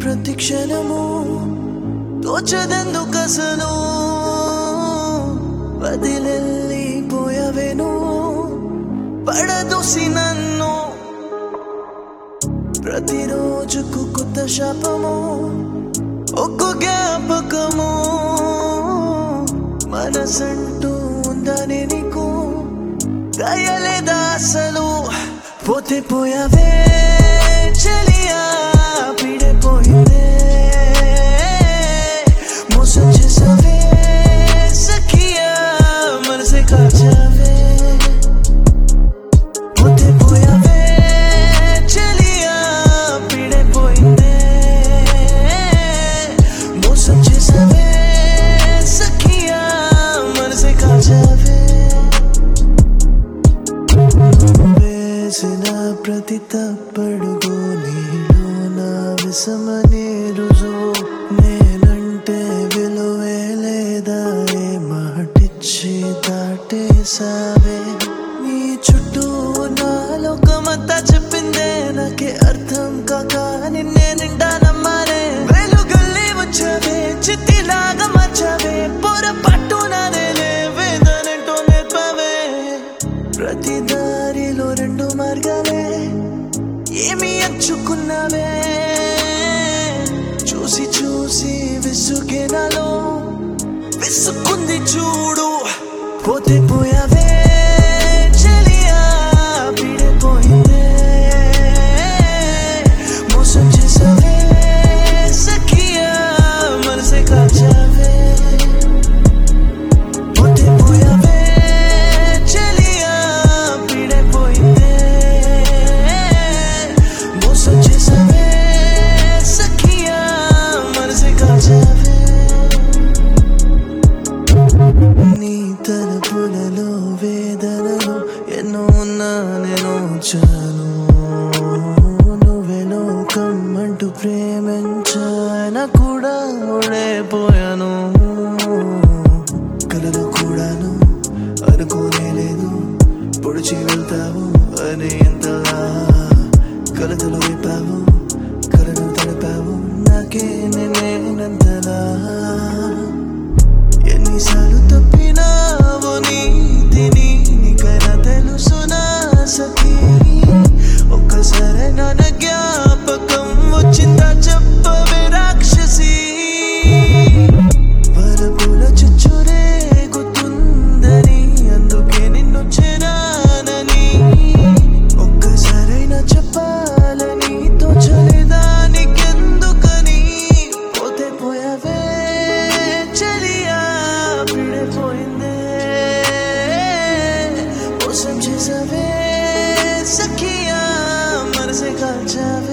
ప్రతి క్షణము తోచదెందుకసలు వదిలెళ్ళిపోయవేను పడదోసి నన్ను ప్రతిరోజుకు కొత్త శాపము ఒక్క జ్ఞాపకము మనసంటూ ఉందని నీకు దయలేదా అసలు పోతే పోయావే చలియా పీడిపోయిందే మోసం చేసావే సఖియా మనసే కాచావే పోతే పోయావే చలియా పీడిపోయిందే మోసం చేసావే సఖియా మనసే కాచావే వేసిన ప్రతి తప్పడుగు నీలో నా విషమనే రుజువు నేనంటే విలువే లేదా ఏ మాటిచ్చి దాటేసావే నీ చుట్టూ నా లోకమంతా చెప్పిందే నాకే అర్థం కాక నిన్నే నిండా నమ్మాలే వెలుగుల్లి వచ్చావే చిత్తిలాగా మార్చావే పొరపాటు నాదేలే వేదనంటూ నేర్పవే ప్రతి దారిలో రెండు మార్గాలే ఏమి ఎంచుకున్నావే చూసి చూసి విసుగే నాలో విసుకుంది చూడు పోతే పోయావే చలియా పీడిపోయిందే మోసం చేసావే సఖియా మనసే కాచావే పోతే పోయావే చలియా పీడిపోయిందే మోసం చేసావే సఖియా మనసే కాచావే నీ తలుపులలో వేదనలు ఎన్నో ఉన్నా నేను చాను నువ్వే లోకం అంటూ ప్రేమించాన కూడా ఓడైపోయాను కలలు కూడాను అనుకోనే లేదు పొడిచి వెళ్తావు అని ఎంతలా కలతలు రేపావు కలను తడిపావు నాకే నేనేనంతలా ఎన్నిసార్లు తప్పినావు నీతిని నీకైనా తెలుసునా సఖీ ఒక్కసారి నా జ్ఞాపకం వచ్చిందా చెప్పవే రాక్షసి వరపుల చుచ్చురే గుర్తుందని అందుకే నిన్ను చేరానని ఒక్కసారైనా చెప్పాలని తోచలేదా నీకెందుకని పోతే పోయావే చలియా పీడిపోయిందే మోసం చేసావే సఖియా మనసే కాల్చావే